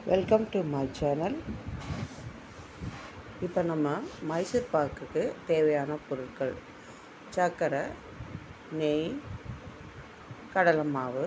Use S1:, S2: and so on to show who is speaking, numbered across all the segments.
S1: welcome to my channel இப்போ நம்ம மைசூர் பாக்குக்கு தேவையான பொருட்கள் சர்க்கரை நெய் கடலை மாவு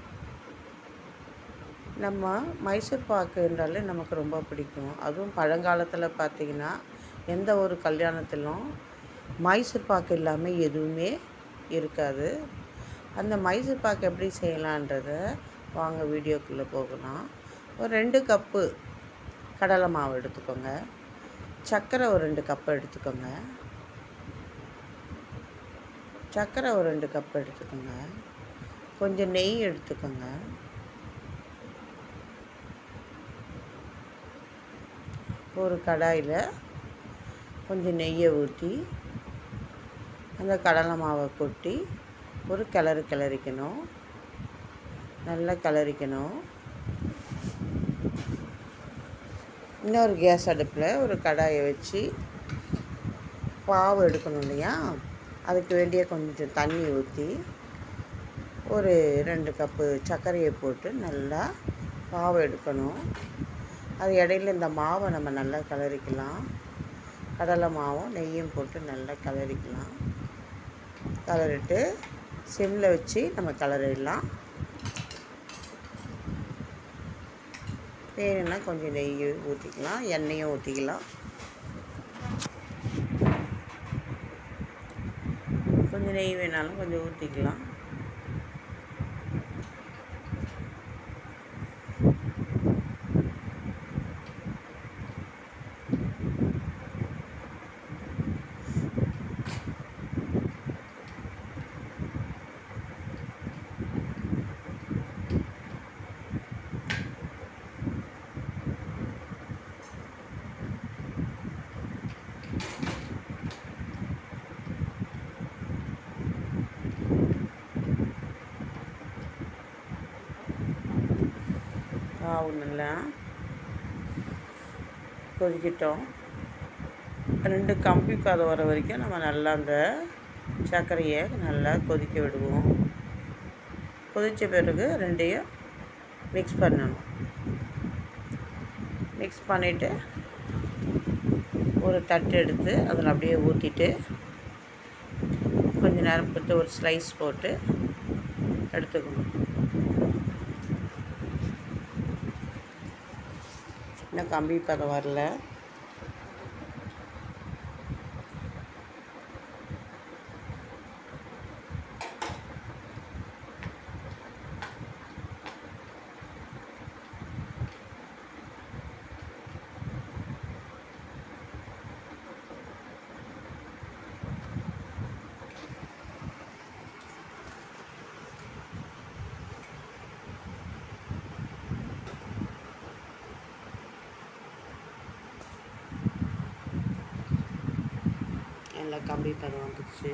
S1: நம்ம மைசூர் பாக்குன்றாலே நமக்கு ரொம்ப பிடிக்கும் அதுவும் பழங்காலத்தில் பார்த்திங்கன்னா எந்த ஒரு கல்யாணத்திலும் மைசூர் பாக்கு இல்லாமல் எதுவுமே இருக்காது அந்த மைசூர் பாக்கு எப்படி செய்யலான்றத வாங்க வீடியோக்குள்ளே போகலாம் ஒரு ரெண்டு கப்பு கடலை மாவு எடுத்துக்கோங்க சர்க்கரை ஒரு ரெண்டு கப்பு எடுத்துக்கோங்க சர்க்கரை ஒரு ரெண்டு கப் எடுத்துக்கோங்க கொஞ்சம் நெய் எடுத்துக்கோங்க ஒரு கடாயில் கொஞ்சம் நெய்யை ஊற்றி அந்த கடலை மாவை கொட்டி ஒரு கிளறு கிளறிக்கணும் நல்லா கிளறிக்கணும் இன்னொரு கேஸ் அடுப்பில் ஒரு கடாயை வச்சு பாவு எடுக்கணும் இல்லையா அதுக்கு வேண்டிய கொஞ்சம் தண்ணி ஊற்றி ஒரு ரெண்டு கப்பு சர்க்கரையை போட்டு நல்லா பாவு எடுக்கணும் அது இடையில இந்த மாவை நம்ம நல்லா கிளறிக்கலாம் கடலை மாவும் நெய்யும் போட்டு நல்லா கிளறிக்கலாம் கிளறிட்டு சிம்மில் வச்சு நம்ம கிளறிடலாம் வேணும்னா கொஞ்சம் நெய் ஊற்றிக்கலாம் எண்ணெயும் ஊற்றிக்கலாம் கொஞ்சம் நெய் வேணாலும் கொஞ்சம் ஊற்றிக்கலாம் மாவு நல்லா கொதிக்கிட்டோம் ரெண்டு கம்பி பதம் வர வரைக்கும் நம்ம நல்லா அந்த சர்க்கரையை நல்லா கொதிக்க விடுவோம் கொதித்த பிறகு ரெண்டையும் மிக்ஸ் பண்ணணும் மிக்ஸ் பண்ணிவிட்டு ஒரு தட்டு எடுத்து அதில் அப்படியே ஊற்றிட்டு கொஞ்ச நேரம் பொறுத்து ஒரு ஸ்லைஸ் போட்டு எடுத்துக்கணும் இன்னும் கம்பி பதம் வரல நல்லா கம்பி பதம் வந்துடுச்சு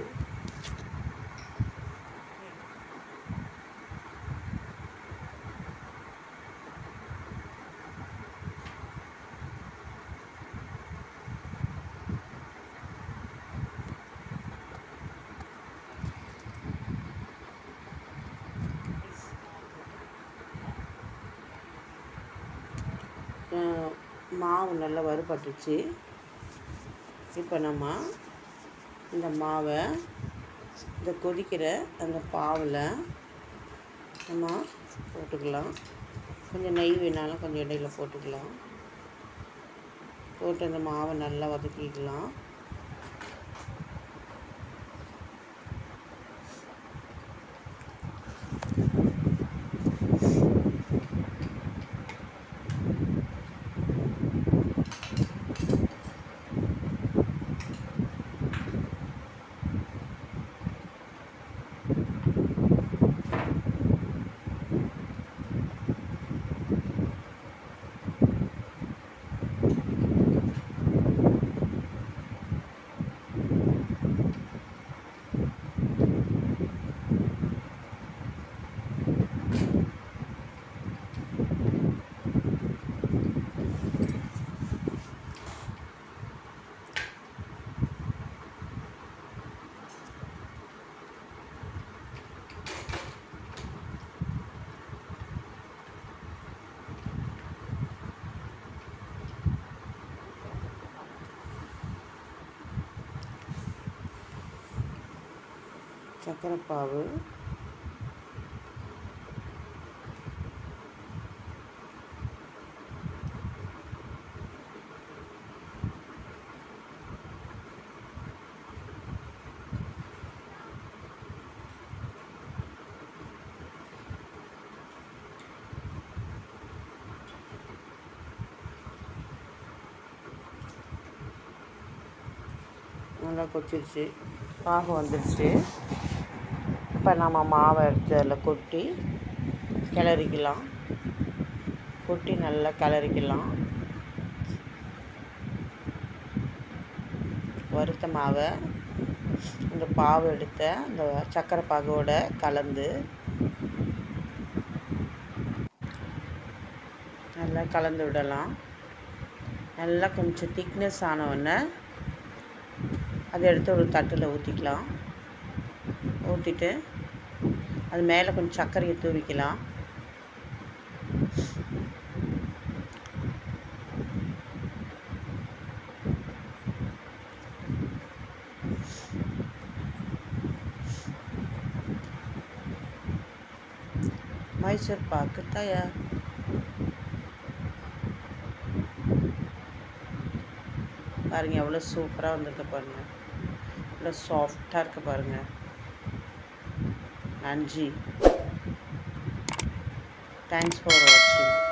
S1: மாவு நல்லா வறுபட்டுச்சு இப்போ நம்ம இந்த மாவை இந்த கொதிக்கிற அந்த பாவில் நம்ம போட்டுக்கலாம் கொஞ்சம் நெய் வேணாலும் கொஞ்சம் இடையில போட்டுக்கலாம் போட்டு அந்த மாவை நல்லா வதக்கிக்கலாம் சக்கரை பாவு நல்லா கொச்சிருச்சு பாகம் வந்துடுச்சு இப்போ நம்ம மாவை எடுத்து அதில் கொட்டி கிளறிக்கலாம் கொட்டி நல்லா கிளறிக்கலாம் வறுத்த மாவை இந்த பாவு எடுத்த அந்த சக்கரை பாகோட கலந்து நல்லா கலந்து விடலாம் நல்லா கொஞ்சம் திக்னஸ் ஆனவுடனே அதை எடுத்து ஒரு தட்டில் ஊற்றிக்கலாம் ஊற்றிட்டு அது மேலே கொஞ்சம் சர்க்கரையை தூவிக்கலாம் மைசூர் பாக்கு தயார் பாருங்கள் எவ்வளோ சூப்பராக வந்திருக்கு பாருங்கள் எவ்வளோ சாஃப்டாக இருக்கு பாருங்கள் நன்றி தேங்க்ஸ் ஃபார் வாட்சிங்